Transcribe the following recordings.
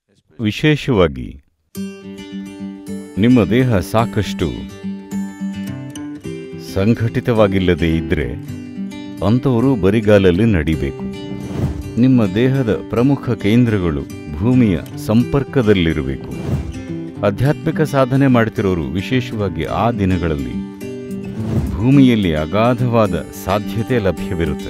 ವಿಶೇಷವಾಗಿ ನಿಮ್ಮ ದೇಹ ಸಾಕಷ್ಟು ಸಂಘಟಿತವಾಗಿಲ್ಲದೆ ಇದ್ದರೆ ಅಂಥವರು ಬರಿಗಾಲಲ್ಲಿ ನಡಿಬೇಕು ನಿಮ್ಮ ದೇಹದ ಪ್ರಮುಖ ಕೇಂದ್ರಗಳು ಭೂಮಿಯ ಸಂಪರ್ಕದಲ್ಲಿರಬೇಕು ಆಧ್ಯಾತ್ಮಿಕ ಸಾಧನೆ ಮಾಡ್ತಿರೋರು ವಿಶೇಷವಾಗಿ ಆ ದಿನಗಳಲ್ಲಿ ಭೂಮಿಯಲ್ಲಿ ಅಗಾಧವಾದ ಸಾಧ್ಯತೆ ಲಭ್ಯವಿರುತ್ತೆ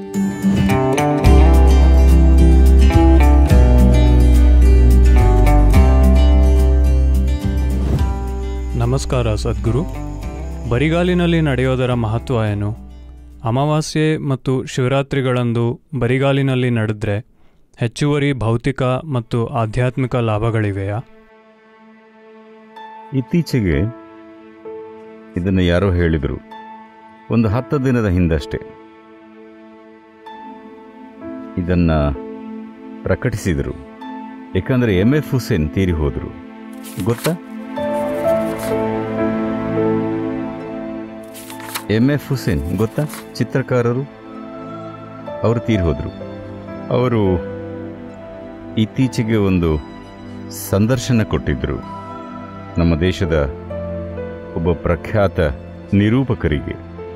ನಮಸ್ಕಾರ ಸದ್ಗುರು ಬರಿಗಾಲಿನಲ್ಲಿ ನಡೆಯೋದರ ಮಹತ್ವ ಏನು ಅಮಾವಾಸ್ಯೆ ಮತ್ತು ಶಿವರಾತ್ರಿಗಳಂದು ಬರಿಗಾಲಿನಲ್ಲಿ ನಡೆದ್ರೆ ಹೆಚ್ಚುವರಿ ಭೌತಿಕ ಮತ್ತು ಆಧ್ಯಾತ್ಮಿಕ ಲಾಭಗಳಿವೆಯಾ ಇತ್ತೀಚೆಗೆ ಇದನ್ನು ಯಾರೋ ಹೇಳಿದರು ಒಂದು ಹತ್ತು ದಿನದ ಹಿಂದಷ್ಟೇ ಇದನ್ನ ಪ್ರಕಟಿಸಿದರು ಏಕೆಂದರೆ ಎಂ ಎಫ್ ಹುಸೇನ್ ತೀರಿ ಹೋದರು ಗೊತ್ತಾ ಎಂ ಎಫ್ ಹುಸೇನ್ ಗೊತ್ತಾ ಚಿತ್ರಕಾರರು ಅವರು ತೀರಿ ಹೋದರು ಅವರು ಇತ್ತೀಚೆಗೆ ಒಂದು ಸಂದರ್ಶನ ಕೊಟ್ಟಿದ್ದರು ನಮ್ಮ ದೇಶದ ಒಬ್ಬ ಪ್ರಖ್ಯಾತ ನಿರೂಪಕರಿಗೆ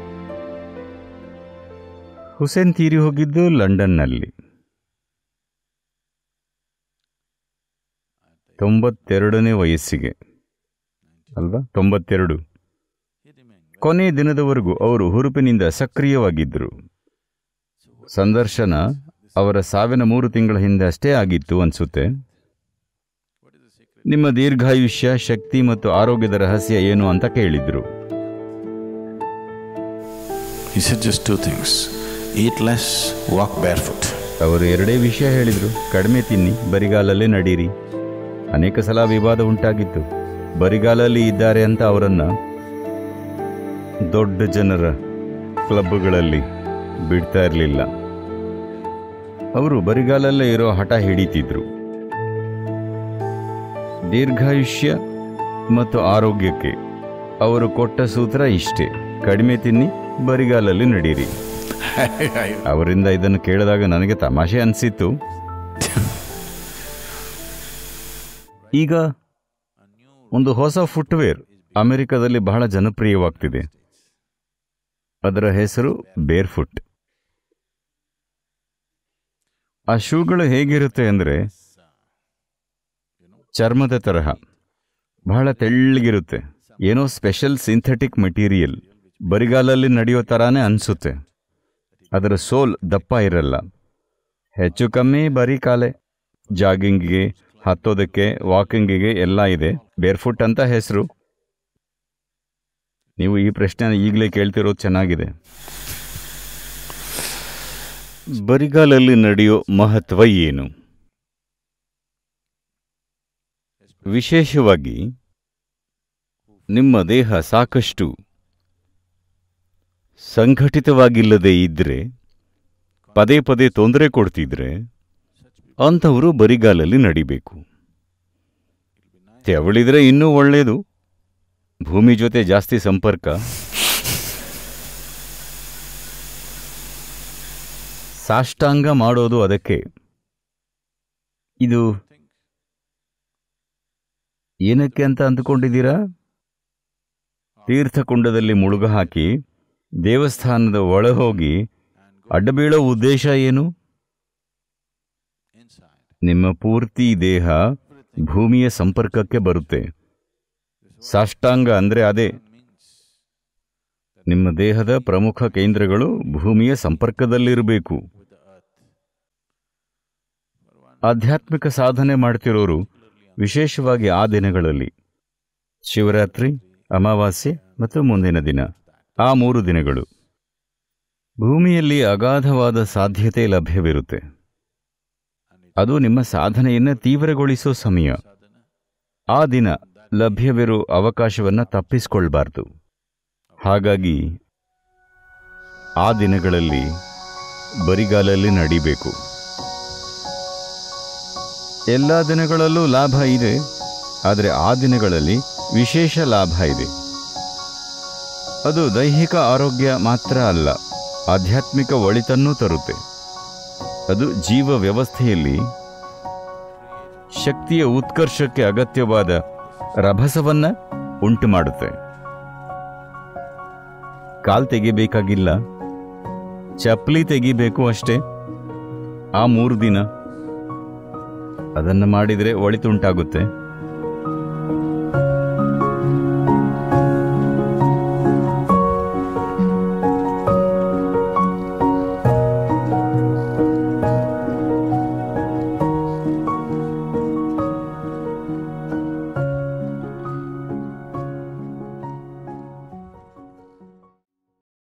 ಹುಸೇನ್ ತೀರಿ ಹೋಗಿದ್ದು ಲಂಡನ್ನಲ್ಲಿ ತೊಂಬತ್ತೆರಡನೇ ವಯಸ್ಸಿಗೆ ಅಲ್ವಾ ತೊಂಬತ್ತೆರಡು ಕೊನೆ ದಿನದವರೆಗೂ ಅವರು ಹುರುಪಿನಿಂದ ಸಕ್ರಿಯವಾಗಿದ್ದರು ಸಂದರ್ಶನ ಅವರ ಸಾವಿನ ಮೂರು ತಿಂಗಳ ಹಿಂದೆ ಅಷ್ಟೇ ಆಗಿತ್ತು ಅನ್ಸುತ್ತೆ ನಿಮ್ಮ ದೀರ್ಘಾಯುಷ್ಯ ಶಕ್ತಿ ಮತ್ತು ಆರೋಗ್ಯದ ರಹಸ್ಯ ಏನು ಅಂತ ಕೇಳಿದ್ರು He said just two things eat less, walk barefoot. ಅವರು ಎರಡೇ ವಿಷಯ ಹೇಳಿದ್ರು ಕಡಿಮೆ ತಿನ್ನಿ ಬರಿಗಾಲಲ್ಲೇ ನಡೀರಿ ಅನೇಕ ಸಲ ವಿವಾದ ಉಂಟಾಗಿತ್ತು ಬರಿಗಾಲಲ್ಲಿ ಇದ್ದಾರೆ ಅಂತ ಅವರನ್ನ ದೊಡ್ಡ ಜನರ ಕ್ಲಬ್ಗಳಲ್ಲಿ ಬಿಡ್ತಾ ಇರಲಿಲ್ಲ ಅವರು ಬರಿಗಾಲಲ್ಲೇ ಇರೋ ಹಠ ಹಿಡಿತಿದ್ರು ದೀರ್ಘಾಯುಷ್ಯ ಮತ್ತು ಆರೋಗ್ಯಕ್ಕೆ ಅವರು ಕೊಟ್ಟ ಸೂತ್ರ ಇಷ್ಟೇ ಕಡಿಮೆ ತಿನ್ನಿ ಬರಿಗಾಲಲ್ಲಿ ನಡೀರಿ ಅವರಿಂದ ಇದನ್ನು ಕೇಳಿದಾಗ ನನಗೆ ತಮಾಷೆ ಅನಿಸಿತ್ತು ಈಗ ಒಂದು ಹೊಸ ಫುಟ್ವೇರ್ ಅಮೆರಿಕದಲ್ಲಿ ಬಹಳ ಜನಪ್ರಿಯವಾಗ್ತಿದೆ ಅದರ ಹೆಸರು ಬೇರ್ ಫುಟ್ ಆ ಶೂಗಳು ಹೇಗಿರುತ್ತೆ ಅಂದರೆ ಚರ್ಮದ ತರಹ ಬಹಳ ತೆಳ್ಳಗಿರುತ್ತೆ ಏನೋ ಸ್ಪೆಷಲ್ ಸಿಂಥೆಟಿಕ್ ಮೆಟೀರಿಯಲ್ ಬರಿಗಾಲಲ್ಲಿ ನಡೆಯೋ ಥರಾನೇ ಅನಿಸುತ್ತೆ ಅದರ ಸೋಲ್ ದಪ್ಪ ಇರಲ್ಲ ಹೆಚ್ಚು ಕಮ್ಮಿ ಬರೀ ಕಾಲೆ ಜಾಗಿಂಗಿಗೆ ಹತ್ತೋದಕ್ಕೆ ವಾಕಿಂಗಿಗೆ ಎಲ್ಲ ಇದೆ ಬೇರ್ಫುಟ್ ಅಂತ ಹೆಸರು ನೀವು ಈ ಪ್ರಶ್ನೆ ಈಗಲೇ ಕೇಳ್ತಿರೋದು ಚೆನ್ನಾಗಿದೆ ಬರಿಗಾಲಲ್ಲಿ ನಡೆಯೋ ಮಹತ್ವ ಏನು ವಿಶೇಷವಾಗಿ ನಿಮ್ಮ ದೇಹ ಸಾಕಷ್ಟು ಸಂಘಟಿತವಾಗಿಲ್ಲದೆ ಇದ್ದರೆ ಪದೇ ಪದೇ ತೊಂದರೆ ಕೊಡ್ತಿದ್ರೆ ಅಂಥವರು ಬರಿಗಾಲಲ್ಲಿ ನಡಿಬೇಕು ತೆವಳಿದ್ರೆ ಇನ್ನೂ ಒಳ್ಳೆಯದು ಭೂಮಿ ಜೊತೆ ಜಾಸ್ತಿ ಸಂಪರ್ಕ ಸಾಷ್ಟಾಂಗ ಮಾಡೋದು ಅದಕ್ಕೆ ಇದು ಏನಕ್ಕೆ ಅಂತ ಅಂದುಕೊಂಡಿದ್ದೀರಾ ತೀರ್ಥಕುಂಡದಲ್ಲಿ ಮುಳುಗ ಹಾಕಿ ದೇವಸ್ಥಾನದ ಒಳ ಹೋಗಿ ಅಡ್ಡಬೀಳೋ ಉದ್ದೇಶ ಏನು ನಿಮ್ಮ ಪೂರ್ತಿ ದೇಹ ಭೂಮಿಯ ಸಂಪರ್ಕಕ್ಕೆ ಬರುತ್ತೆ ಸಾಷ್ಟಾಂಗ ಅಂದ್ರೆ ಅದೇ ನಿಮ್ಮ ದೇಹದ ಪ್ರಮುಖ ಕೇಂದ್ರಗಳು ಭೂಮಿಯ ಸಂಪರ್ಕದಲ್ಲಿರಬೇಕು ಆಧ್ಯಾತ್ಮಿಕ ಸಾಧನೆ ಮಾಡ್ತಿರೋರು ವಿಶೇಷವಾಗಿ ಆ ದಿನಗಳಲ್ಲಿ ಶಿವರಾತ್ರಿ ಅಮಾವಾಸ್ಯೆ ಮತ್ತು ಮುಂದಿನ ದಿನ ಆ ಮೂರು ದಿನಗಳು ಭೂಮಿಯಲ್ಲಿ ಅಗಾಧವಾದ ಸಾಧ್ಯತೆ ಲಭ್ಯವಿರುತ್ತೆ ಅದು ನಿಮ್ಮ ಸಾಧನೆಯನ್ನು ತೀವ್ರಗೊಳಿಸೋ ಸಮಯ ಆ ದಿನ ಲಭ್ಯವಿರೋ ಅವಕಾಶವನ್ನು ತಪ್ಪಿಸ್ಕೊಳ್ಬಾರ್ದು ಹಾಗಾಗಿ ಆ ದಿನಗಳಲ್ಲಿ ಬರಿಗಾಲಲ್ಲಿ ನಡಿಬೇಕು ಎಲ್ಲ ದಿನಗಳಲ್ಲೂ ಲಾಭ ಇದೆ ಆದರೆ ಆ ದಿನಗಳಲ್ಲಿ ವಿಶೇಷ ಲಾಭ ಇದೆ ಅದು ದೈಹಿಕ ಆರೋಗ್ಯ ಮಾತ್ರ ಅಲ್ಲ ಆಧ್ಯಾತ್ಮಿಕ ಒಳಿತನ್ನೂ ತರುತ್ತೆ ಅದು ಜೀವ ವ್ಯವಸ್ಥೆಯಲ್ಲಿ ಶಕ್ತಿಯ ಉತ್ಕರ್ಷಕ್ಕೆ ಅಗತ್ಯವಾದ ರಭಸವನ್ನ ಉಂಟು ಮಾಡುತ್ತೆ ಕಾಲ್ ತೆಗಿಬೇಕಾಗಿಲ್ಲ ಚಪ್ಪಲಿ ತೆಗಿಬೇಕು ಅಷ್ಟೇ ಆ ಮೂರು ದಿನ ಅದನ್ನು ಮಾಡಿದರೆ ಒಳಿತುಂಟಾಗುತ್ತೆ